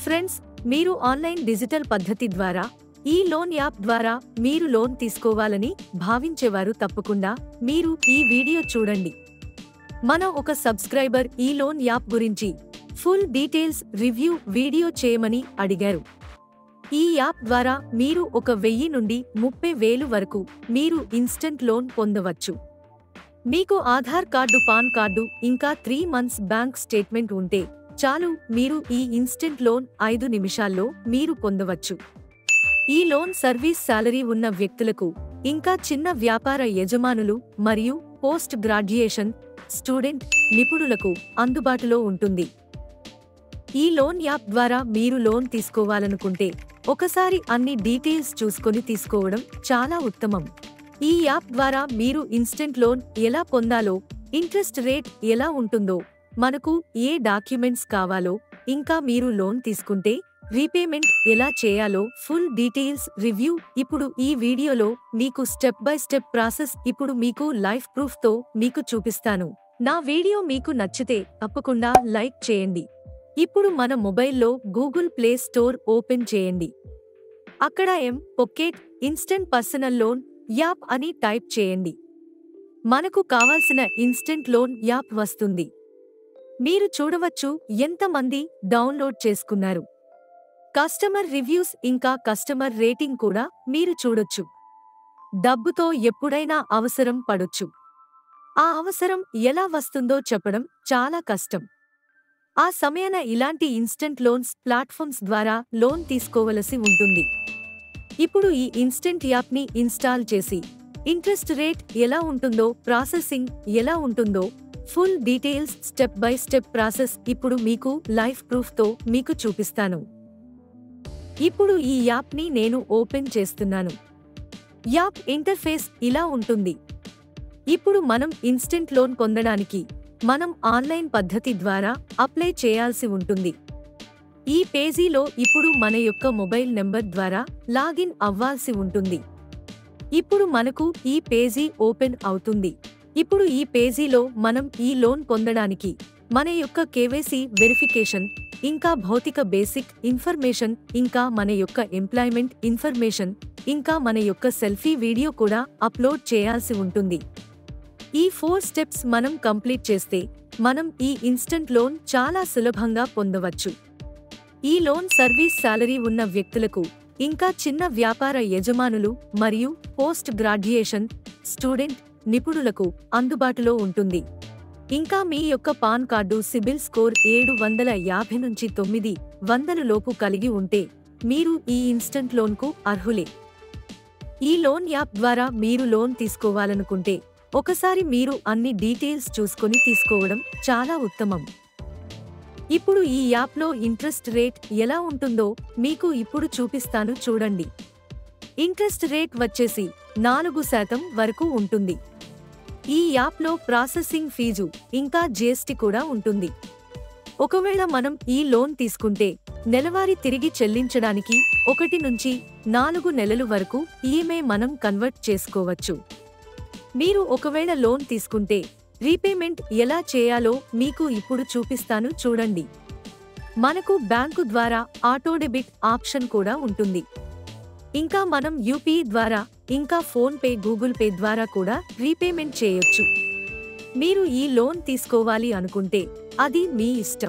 friends మీరు online digital పద్ధతి ద్వారా ఈ లోన్ యాప్ ద్వారా మీరు లోన్ తీసుకోవాలని భావించేవారు తప్పకుండా మీరు ఈ వీడియో చూడండి మన ఒక సబ్స్క్రైబర్ ఈ లోన్ యాప్ గురించి ఫుల్ డీటెయిల్స్ రివ్యూ వీడియో చేయమని అడిగారు ఈ యాప్ ద్వారా మీరు ఒక వెయ్యి నుండి ముప్పై వేలు వరకు మీరు ఇన్స్టంట్ లోన్ పొందవచ్చు మీకు ఆధార్ కార్డు పాన్ కార్డు ఇంకా త్రీ మంత్స్ బ్యాంక్ స్టేట్మెంట్ ఉంటే చాలు మీరు ఈ ఇన్స్టెంట్ లోన్ ఐదు నిమిషాల్లో మీరు పొందవచ్చు ఈ లోన్ సర్వీస్ సాలరీ ఉన్న వ్యక్తులకు ఇంకా చిన్న వ్యాపార యజమానులు మరియు పోస్ట్ గ్రాడ్యుయేషన్ స్టూడెంట్ నిపుణులకు అందుబాటులో ఉంటుంది ఈ లోన్ యాప్ ద్వారా మీరు లోన్ తీసుకోవాలనుకుంటే ఒకసారి అన్ని డీటెయిల్స్ చూసుకొని తీసుకోవడం చాలా ఉత్తమం ఈ యాప్ ద్వారా మీరు ఇన్స్టెంట్ లోన్ ఎలా పొందాలో ఇంట్రెస్ట్ రేట్ ఎలా ఉంటుందో మనకు ఏ డాక్యుమెంట్స్ కావాలో ఇంకా మీరు లోన్ తీసుకుంటే రీపేమెంట్ ఎలా చేయాలో ఫుల్ డీటెయిల్స్ రివ్యూ ఇప్పుడు ఈ వీడియోలో మీకు స్టెప్ బై స్టెప్ ప్రాసెస్ ఇప్పుడు మీకు లైఫ్ ప్రూఫ్ తో మీకు చూపిస్తాను నా వీడియో మీకు నచ్చితే తప్పకుండా లైక్ చేయండి ఇప్పుడు మన మొబైల్లో గూగుల్ ప్లే స్టోర్ ఓపెన్ చేయండి అక్కడ M Pocket instant personal loan app అని టైప్ చేయండి మనకు కావాల్సిన ఇన్స్టెంట్ లోన్ యాప్ వస్తుంది మీరు చూడవచ్చు ఎంతమంది డౌన్లోడ్ చేసుకున్నారు కస్టమర్ రివ్యూస్ ఇంకా కస్టమర్ రేటింగ్ కూడా మీరు చూడొచ్చు డబ్బుతో ఎప్పుడైనా అవసరం పడొచ్చు ఆ అవసరం ఎలా వస్తుందో చెప్పడం చాలా కష్టం ఆ సమయాన ఇలాంటి ఇన్స్టెంట్ లోన్స్ ప్లాట్ఫామ్స్ ద్వారా లోన్ తీసుకోవలసి ఉంటుంది ఇప్పుడు ఈ ఇన్స్టెంట్ యాప్ని ఇన్స్టాల్ చేసి ఇంట్రెస్ట్ రేట్ ఎలా ఉంటుందో ప్రాసెసింగ్ ఎలా ఉంటుందో full details step by step process ఇప్పుడు మీకు లైఫ్ ప్రూఫ్తో మీకు చూపిస్తాను ఇప్పుడు ఈ యాప్ని నేను ఓపెన్ చేస్తున్నాను యాప్ ఇంటర్ఫేస్ ఇలా ఉంటుంది ఇప్పుడు మనం ఇన్స్టెంట్ లోన్ పొందడానికి మనం ఆన్లైన్ పద్ధతి ద్వారా అప్లై చేయాల్సి ఉంటుంది ఈ పేజీలో ఇప్పుడు మన యొక్క మొబైల్ నెంబర్ ద్వారా లాగిన్ అవ్వాల్సి ఉంటుంది ఇప్పుడు మనకు ఈ పేజీ ఓపెన్ అవుతుంది ఇప్పుడు ఈ పేజీలో మనం ఈ లోన్ పొందడానికి మన యొక్క కేవైసీ వెరిఫికేషన్ ఇంకా భౌతిక బేసిక్ ఇన్ఫర్మేషన్ ఇంకా మన యొక్క ఎంప్లాయ్మెంట్ ఇన్ఫర్మేషన్ ఇంకా మన యొక్క సెల్ఫీ వీడియో కూడా అప్లోడ్ చేయాల్సి ఉంటుంది ఈ ఫోర్ స్టెప్స్ మనం కంప్లీట్ చేస్తే మనం ఈ ఇన్స్టంట్ లోన్ చాలా సులభంగా పొందవచ్చు ఈ లోన్ సర్వీస్ సాలరీ ఉన్న వ్యక్తులకు ఇంకా చిన్న వ్యాపార యజమానులు మరియు పోస్ట్ గ్రాడ్యుయేషన్ స్టూడెంట్ నిపుణులకు అందుబాటులో ఉంటుంది ఇంకా మీ యొక్క పాన్ కార్డు సిబిల్ స్కోర్ ఏడు వందల యాభై నుంచి తొమ్మిది వందల లోపు కలిగి ఉంటే మీరు ఈ ఇన్స్టంట్ లోన్కు అర్హులే ఈ లోన్ యాప్ ద్వారా మీరు లోన్ తీసుకోవాలనుకుంటే ఒకసారి మీరు అన్ని డీటెయిల్స్ చూసుకొని తీసుకోవడం చాలా ఉత్తమం ఇప్పుడు ఈ యాప్లో ఇంట్రెస్ట్ రేట్ ఎలా ఉంటుందో మీకు ఇప్పుడు చూపిస్తాను చూడండి ఇంట్రెస్ట్ రేట్ వచ్చేసి నాలుగు శాతం వరకు ఉంటుంది ఈ యాప్లో ప్రాసెసింగ్ ఫీజు ఇంకా జీఎస్టీ కూడా ఉంటుంది ఒకవేళ మనం ఈ లోన్ తీసుకుంటే నెలవారీ తిరిగి చెల్లించడానికి ఒకటి నుంచి నాలుగు నెలలు వరకు ఈఎంఐ మనం కన్వర్ట్ చేసుకోవచ్చు మీరు ఒకవేళ లోన్ తీసుకుంటే రీపేమెంట్ ఎలా చేయాలో మీకు ఇప్పుడు చూపిస్తాను చూడండి మనకు బ్యాంకు ద్వారా ఆటో డెబిట్ ఆప్షన్ కూడా ఉంటుంది ఇంకా మనం యూపీఐ ద్వారా ఇంకా ఫోన్ పే గూగుల్ పే ద్వారా కూడా రీపేమెంట్ చేయొచ్చు మీరు ఈ లోన్ తీసుకోవాలి అనుకుంటే అది మీ ఇష్టం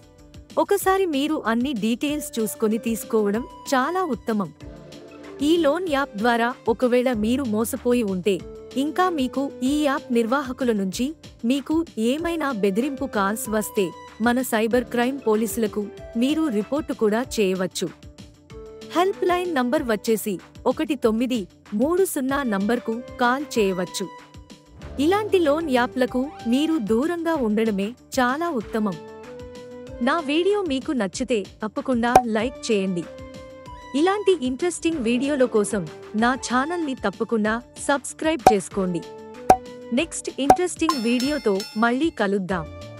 ఒకసారి మీరు అన్ని డీటెయిల్స్ చూసుకొని తీసుకోవడం చాలా ఉత్తమం ఈ లోన్ యాప్ ద్వారా ఒకవేళ మీరు మోసపోయి ఉంటే ఇంకా మీకు ఈ యాప్ నిర్వాహకుల నుంచి మీకు ఏమైనా బెదిరింపు కాల్స్ వస్తే మన సైబర్ క్రైమ్ పోలీసులకు మీరు రిపోర్టు కూడా చేయవచ్చు హెల్ప్ లైన్ నంబర్ వచ్చేసి ఒకటి తొమ్మిది మూడు సున్నా నంబర్కు కాల్ చేయవచ్చు ఇలాంటి లోన్ యాప్లకు మీరు దూరంగా ఉండడమే చాలా ఉత్తమం నా వీడియో మీకు నచ్చితే తప్పకుండా లైక్ చేయండి ఇలాంటి ఇంట్రెస్టింగ్ వీడియోల కోసం నా ఛానల్ని తప్పకుండా సబ్స్క్రైబ్ చేసుకోండి నెక్స్ట్ ఇంట్రెస్టింగ్ వీడియోతో మళ్ళీ కలుద్దాం